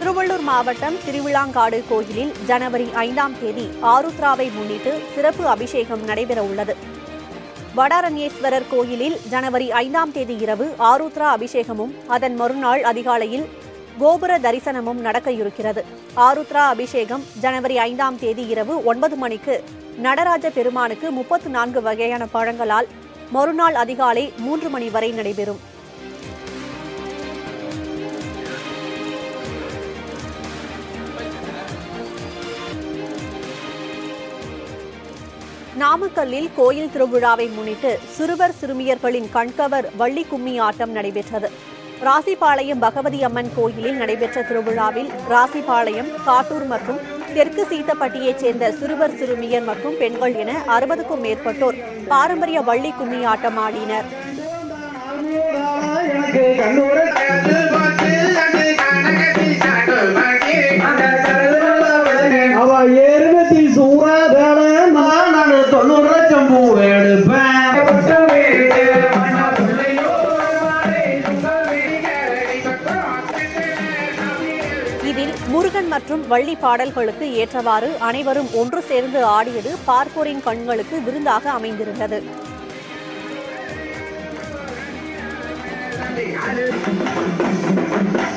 திருவள்ளூர் மாவட்டம் திருவிழாங்காடு கோயிலில் ஜனவரி ஐந்தாம் தேதி ஆருத்ராவை முன்னிட்டு சிறப்பு அபிஷேகம் நடைபெற உள்ளது வடாரண்யேஸ்வரர் கோயிலில் ஜனவரி ஐந்தாம் தேதி இரவு ஆருத்ரா அபிஷேகமும் அதன் மறுநாள் அதிகாலையில் கோபுர தரிசனமும் நடக்க இருக்கிறது ஆருத்ரா அபிஷேகம் ஜனவரி ஐந்தாம் தேதி இரவு ஒன்பது மணிக்கு நடராஜ பெருமானுக்கு முப்பத்து நான்கு வகையான பழங்களால் மறுநாள் அதிகாலை மூன்று மணி வரை நடைபெறும் நாமக்கல்லில் கோயில் திருவிழாவை முன்னிட்டு சிறுவர் சிறுமியர்களின் கண்கவர் வள்ளி கும்மி ஆட்டம் நடைபெற்றது ராசிபாளையம் பகவதி அம்மன் கோயிலில் நடைபெற்ற திருவிழாவில் ராசிபாளையம் காட்டூர் மற்றும் தெற்கு சீத்தப்பட்டியைச் சேர்ந்த சிறுவர் சிறுமியர் மற்றும் பெண்கள் என அறுபதுக்கும் மேற்பட்டோர் பாரம்பரிய வள்ளி கும்மி ஆட்டம் ஆடினர் எனக்கு கண்ணூர அவ ஏறுகத்தி சூறாதான நான் தொண்ணூறு லட்சம் பூ இதில் முருகன் மற்றும் வள்ளி பாடல்களுக்கு ஏற்றவாறு அனைவரும் ஒன்று சேர்ந்து ஆடியது பார்ப்போரின் கண்களுக்கு விருந்தாக அமைந்திருந்தது எடுப்பேன்